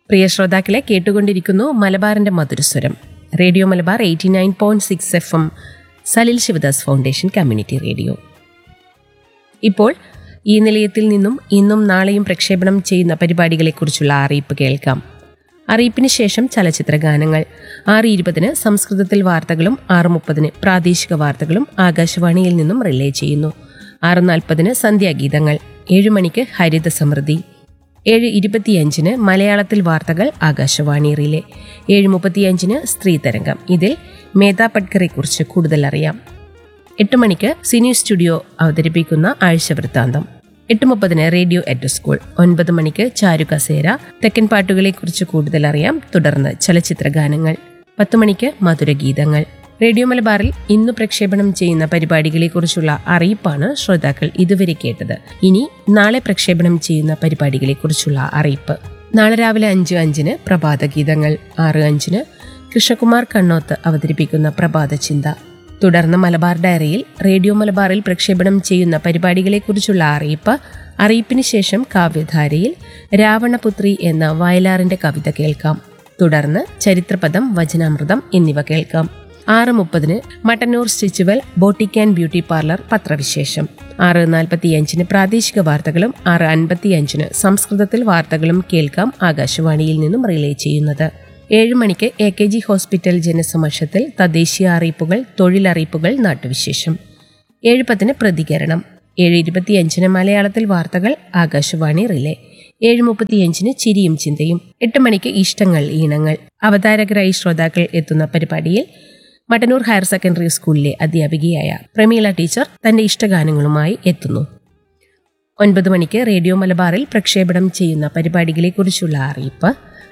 പ്രിയ ശ്രോതാക്കളെ കേട്ടുകൊണ്ടിരിക്കുന്നു മലബാറിന്റെ മധുരസ്വരം radio Malabar eighty nine point six F M Salil Sivadas foundation community radio ഇപ്പോൾ ഈ നിലയത്തിൽ നിന്നും ഇന്നും നാളെയും പ്രക്ഷേപണം ചെയ്യുന്ന പരിപാടികളെക്കുറിച്ചുള്ള അറിയിപ്പ് കേൾക്കാം അറിയിപ്പിന് ശേഷം ചലച്ചിത്ര ഗാനങ്ങൾ ആറ് ഇരുപതിന് സംസ്കൃതത്തിൽ വാർത്തകളും ആറ് മുപ്പതിന് പ്രാദേശിക വാർത്തകളും ആകാശവാണിയിൽ നിന്നും റിലേ ചെയ്യുന്നു ആറ് നാൽപ്പതിന് സന്ധ്യാഗീതങ്ങൾ ഏഴ് മണിക്ക് ഹരിത സമൃദ്ധി ഏഴ് ഇരുപത്തിയഞ്ചിന് മലയാളത്തിൽ വാർത്തകൾ ആകാശവാണി റിലേ ഏഴ് മുപ്പത്തിയഞ്ചിന് സ്ത്രീ തരംഗം ഇതിൽ മേധാ പട്കറെക്കുറിച്ച് കൂടുതൽ അറിയാം എട്ട് മണിക്ക് സിനി സ്റ്റുഡിയോ അവതരിപ്പിക്കുന്ന ആഴ്ചവൃത്താന്തം എട്ട് മുപ്പതിന് റേഡിയോ എറ്റ് സ്കൂൾ ഒൻപത് മണിക്ക് ചാരു കസേര തെക്കൻ പാട്ടുകളെക്കുറിച്ച് കൂടുതൽ അറിയാം തുടർന്ന് ചലച്ചിത്ര ഗാനങ്ങൾ പത്ത് മണിക്ക് മധുരഗീതങ്ങൾ റേഡിയോ മലബാറിൽ ഇന്ന് പ്രക്ഷേപണം ചെയ്യുന്ന പരിപാടികളെക്കുറിച്ചുള്ള അറിയിപ്പാണ് ശ്രോതാക്കൾ ഇതുവരെ കേട്ടത് ഇനി നാളെ പ്രക്ഷേപണം ചെയ്യുന്ന പരിപാടികളെക്കുറിച്ചുള്ള അറിയിപ്പ് നാളെ രാവിലെ അഞ്ച് അഞ്ചിന് പ്രഭാത ഗീതങ്ങൾ ആറ് അഞ്ചിന് കൃഷ്ണകുമാർ കണ്ണോത്ത് അവതരിപ്പിക്കുന്ന പ്രഭാത ചിന്ത തുടർന്ന് മലബാർ ഡയറിയിൽ റേഡിയോ മലബാറിൽ പ്രക്ഷേപണം ചെയ്യുന്ന പരിപാടികളെക്കുറിച്ചുള്ള അറിയിപ്പ് അറിയിപ്പിന് ശേഷം കാവ്യധാരയിൽ രാവണപുത്രി എന്ന വയലാറിന്റെ കവിത കേൾക്കാം തുടർന്ന് ചരിത്രപദം വചനാമൃതം എന്നിവ കേൾക്കാം ആറ് മുപ്പതിന് Mattannur Stitchual boutique and beauty parlour പത്രവിശേഷം ആറ് നാൽപ്പത്തിയഞ്ചിന് പ്രാദേശിക വാർത്തകളും ആറ് അൻപത്തിയഞ്ചിന് സംസ്കൃതത്തിൽ വാർത്തകളും കേൾക്കാം ആകാശവാണിയിൽ നിന്നും റിലേ ചെയ്യുന്നത് ഏഴ് മണിക്ക് എ കെ ജി ഹോസ്പിറ്റൽ ജനസമക്ഷത്തിൽ തദ്ദേശീയ അറിയിപ്പുകൾ തൊഴിലറിയിപ്പുകൾ നാട്ടുവിശേഷം ഏഴ് പത്തിന് പ്രതികരണം ഏഴ് ഇരുപത്തിയഞ്ചിന് മലയാളത്തിൽ വാർത്തകൾ ആകാശവാണി റിലേ ഏഴ് മുപ്പത്തിയഞ്ചിന് ചിരിയും ചിന്തയും എട്ട് മണിക്ക് ഇഷ്ടങ്ങൾ ഈണങ്ങൾ അവതാരകരായി ശ്രോതാക്കൾ എത്തുന്ന പരിപാടിയിൽ മട്ടന്നൂർ ഹയർ സെക്കൻഡറി സ്കൂളിലെ അധ്യാപികയായ പ്രമീള ടീച്ചർ തന്റെ ഇഷ്ടഗാനങ്ങളുമായി എത്തുന്നു ഒൻപത് മണിക്ക് റേഡിയോ മലബാറിൽ പ്രക്ഷേപണം ചെയ്യുന്ന പരിപാടികളെക്കുറിച്ചുള്ള അറിയിപ്പ്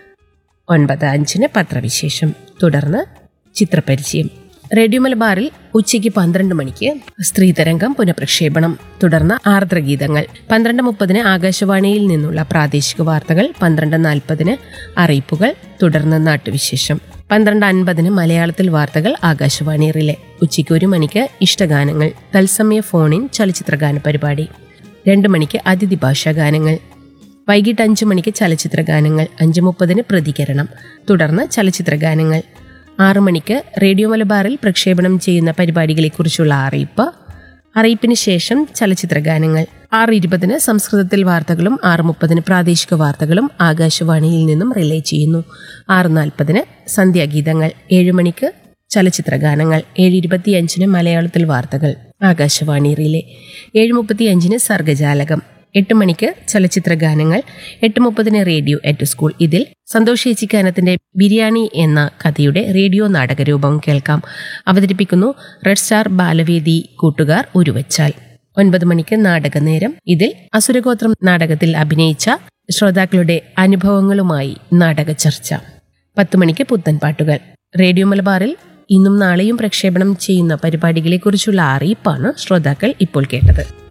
ഒൻപത് അഞ്ചിന് പത്രവിശേഷം തുടർന്ന് ചിത്രപരിചയം റേഡിയോ മലബാറിൽ ഉച്ചയ്ക്ക് പന്ത്രണ്ട് മണിക്ക് സ്ത്രീതരംഗം പുനഃപ്രക്ഷേപണം തുടർന്ന് ആർദ്രഗീതങ്ങൾ പന്ത്രണ്ട് മുപ്പതിന് ആകാശവാണിയിൽ നിന്നുള്ള പ്രാദേശിക വാർത്തകൾ പന്ത്രണ്ട് നാൽപ്പതിന് അറിയിപ്പുകൾ തുടർന്ന് നാട്ടുവിശേഷം പന്ത്രണ്ട് അൻപതിന് മലയാളത്തിൽ വാർത്തകൾ ആകാശവാണി റിലേ ഉച്ചയ്ക്ക് ഒരു മണിക്ക് ഇഷ്ടഗാനങ്ങൾ തത്സമയ ഫോണിൻ ചലച്ചിത്രഗാന പരിപാടി രണ്ട് മണിക്ക് അതിഥി ഭാഷാ ഗാനങ്ങൾ വൈകിട്ട് അഞ്ചു മണിക്ക് ചലച്ചിത്ര ഗാനങ്ങൾ അഞ്ച് മുപ്പതിന് പ്രതികരണം തുടർന്ന് ചലച്ചിത്ര ഗാനങ്ങൾ ആറു മണിക്ക് റേഡിയോ മലബാറിൽ പ്രക്ഷേപണം ചെയ്യുന്ന പരിപാടികളെക്കുറിച്ചുള്ള അറിയിപ്പ് അറിയിപ്പിന് ശേഷം ചലച്ചിത്ര ഗാനങ്ങൾ ആറ് ഇരുപതിന് സംസ്കൃതത്തിൽ വാർത്തകളും ആറ് മുപ്പതിന് പ്രാദേശിക വാർത്തകളും ആകാശവാണിയിൽ നിന്നും റിലേ ചെയ്യുന്നു ആറ് നാൽപ്പതിന് സന്ധ്യാഗീതങ്ങൾ ഏഴ് മണിക്ക് ചലച്ചിത്ര ഗാനങ്ങൾ ഏഴ് ഇരുപത്തിയഞ്ചിന് മലയാളത്തിൽ വാർത്തകൾ ആകാശവാണി റിലേ ഏഴ് മുപ്പത്തിയഞ്ചിന് സർഗജാലകം എട്ട് മണിക്ക് ചലച്ചിത്ര ഗാനങ്ങൾ എട്ട് മുപ്പതിന് റേഡിയോ എറ്റ് സ്കൂൾ ഇതിൽ സന്തോഷ് ചേച്ചിക്കാനത്തിന്റെ ബിരിയാണി എന്ന കഥയുടെ റേഡിയോ നാടകരൂപം കേൾക്കാം അവതരിപ്പിക്കുന്നു റെഡ് സ്റ്റാർ ബാലവേദി കൂട്ടുകാർ ഉരുവച്ചാൽ ഒൻപത് മണിക്ക് നാടകനേരം ഇതിൽ അസുരഗോത്രം നാടകത്തിൽ അഭിനയിച്ച ശ്രോതാക്കളുടെ അനുഭവങ്ങളുമായി നാടക ചർച്ച പത്ത് മണിക്ക് പുത്തൻ പാട്ടുകൾ റേഡിയോ മലബാറിൽ ഇന്നും നാളെയും പ്രക്ഷേപണം ചെയ്യുന്ന പരിപാടികളെക്കുറിച്ചുള്ള അറിയിപ്പാണ് ശ്രോതാക്കൾ ഇപ്പോൾ കേട്ടത്